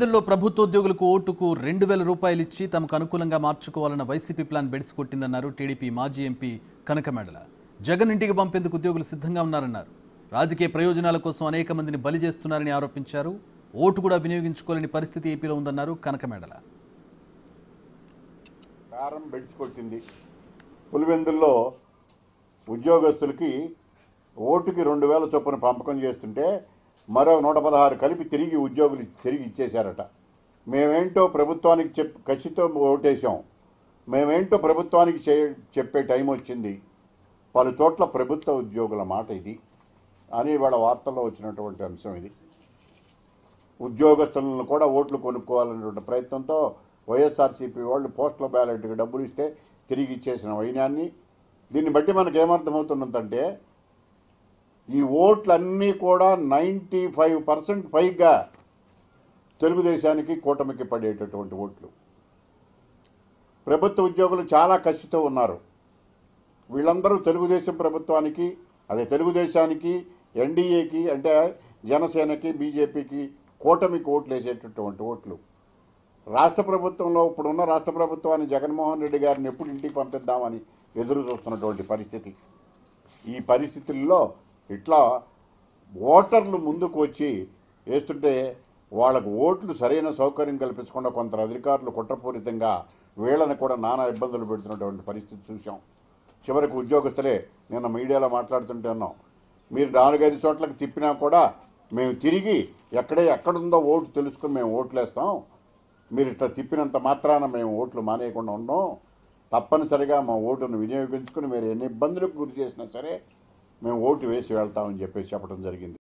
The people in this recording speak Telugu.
పులివెందుల్లో ప్రభుత్వ ఉద్యోగులకు ఓటుకు రెండు వేల రూపాయలు ఇచ్చి తమకు అనుకూలంగా మార్చుకోవాలన్న వైసీపీ ప్లాన్ బెడిసి కొట్టిందన్నారు టీడీపీ మాజీ ఎంపీ కనకమేడల జగన్ ఇంటికి పంపేందుకు ఉద్యోగులు సిద్ధంగా ఉన్నారన్నారు రాజకీయ ప్రయోజనాల కోసం అనేక మందిని బలి చేస్తున్నారని ఆరోపించారు ఓటు కూడా వినియోగించుకోలేని పరిస్థితి ఏపీలో ఉందన్నారు కనకమేడల కారం బెడిచికొట్టింది పులివెందుల్లో ఉద్యోగస్తులకి ఓటుకి రెండు వేల చొప్పున పంపకం చేస్తుంటే మరో నూట పదహారు కలిపి తిరిగి ఉద్యోగులు తిరిగి ఇచ్చేశారట మేమేంటో ప్రభుత్వానికి చెప్ కసితో ఓటేశాం మేమేంటో ప్రభుత్వానికి చే చెప్పే టైం వచ్చింది పలు చోట్ల ప్రభుత్వ ఉద్యోగుల మాట ఇది అని వాళ్ళ వార్తల్లో వచ్చినటువంటి అంశం ఇది ఉద్యోగస్తులను కూడా ఓట్లు కొనుక్కోవాలనేటువంటి ప్రయత్నంతో వైఎస్ఆర్సీపీ వాళ్ళు పోస్టల్ బ్యాలెట్కి డబ్బులు ఇస్తే తిరిగి ఇచ్చేసిన వైనాన్ని దీన్ని బట్టి మనకు ఏమర్థమవుతున్నదంటే ఈ ఓట్లన్నీ కూడా నైంటీ ఫైవ్ పర్సెంట్ పైగా తెలుగుదేశానికి కూటమికి పడేటటువంటి ఓట్లు ప్రభుత్వ ఉద్యోగులు చాలా కసితో ఉన్నారు వీళ్ళందరూ తెలుగుదేశం ప్రభుత్వానికి అదే తెలుగుదేశానికి ఎన్డీఏకి అంటే జనసేనకి బీజేపీకి కూటమికి ఓట్లు వేసేటటువంటి ఓట్లు రాష్ట్ర ప్రభుత్వంలో ఇప్పుడున్న రాష్ట్ర ప్రభుత్వాన్ని జగన్మోహన్ రెడ్డి గారిని ఎప్పుడు ఇంటికి పంపిద్దామని ఎదురు చూస్తున్నటువంటి పరిస్థితి ఈ పరిస్థితుల్లో ఇట్లా ఓటర్లు ముందుకు వచ్చి వేస్తుంటే వాళ్ళకు ఓట్లు సరైన సౌకర్యం కల్పించకుండా కొంత అధికారులు కుట్రపూరితంగా వీళ్ళని కూడా నానా ఇబ్బందులు పెడుతున్నటువంటి పరిస్థితి చూసాం చివరికి ఉద్యోగస్తులే నిన్న మీడియాలో మాట్లాడుతుంటే ఉన్నాం మీరు నాలుగైదు చోట్లకు తిప్పినా కూడా మేము తిరిగి ఎక్కడే ఎక్కడుందో ఓటు తెలుసుకుని మేము ఓట్లు వేస్తాం మీరు ఇట్లా తిప్పినంత మాత్రాన మేము ఓట్లు మానేయకుండా ఉండం తప్పనిసరిగా మా ఓటును వినియోగించుకుని మీరు ఎన్ని ఇబ్బందులకు గురి చేసినా సరే మేము ఓటు వేసి వెళ్తామని చెప్పేసి చెప్పడం జరిగింది